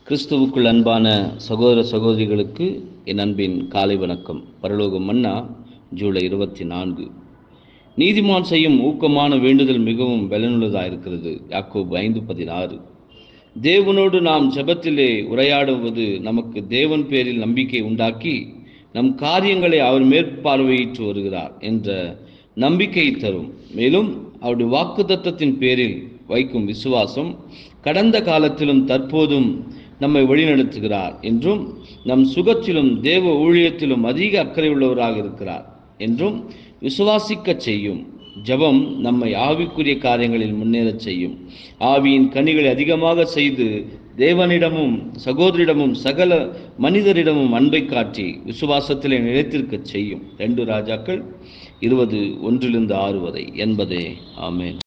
கிறிஸ்துவுக்குள் அன்பான சகோதர சகோதரிகளுக்கு என் அன்பின் காலை வணக்கம் பரலோகம் மன்னா ஜூலை இருபத்தி நான்கு நீதிமான் செய்யும் ஊக்கமான வேண்டுதல் மிகவும் பலனுள்ளதாக இருக்கிறது யாக்கோபு ஐந்து பதினாறு தேவனோடு நாம் ஜெபத்திலே உரையாடுவது நமக்கு தேவன் பேரில் நம்பிக்கை உண்டாக்கி நம் காரியங்களை அவர் மேற்பார்வையிட்டு வருகிறார் என்ற நம்பிக்கை தரும் மேலும் அவருடைய வாக்குத்தத்தத்தின் பேரில் வைக்கும் விசுவாசம் கடந்த காலத்திலும் தற்போதும் நம்மை வழிநடத்துகிறார் என்றும் நம் சுகத்திலும் தேவ ஊழியத்திலும் அதிக அக்கறை உள்ளவராக இருக்கிறார் என்றும் விசுவாசிக்கச் செய்யும் ஜபம் நம்மை ஆவிக்குரிய காரியங்களில் முன்னேறச் செய்யும் ஆவியின் கனிகளை அதிகமாக செய்து தேவனிடமும் சகோதரிடமும் சகல மனிதரிடமும் அன்பை காட்டி விசுவாசத்திலே நிலைத்திருக்கச் செய்யும் ரெண்டு ராஜாக்கள் இருபது ஒன்றிலிருந்து ஆறு வரை என்பதே ஆமேன்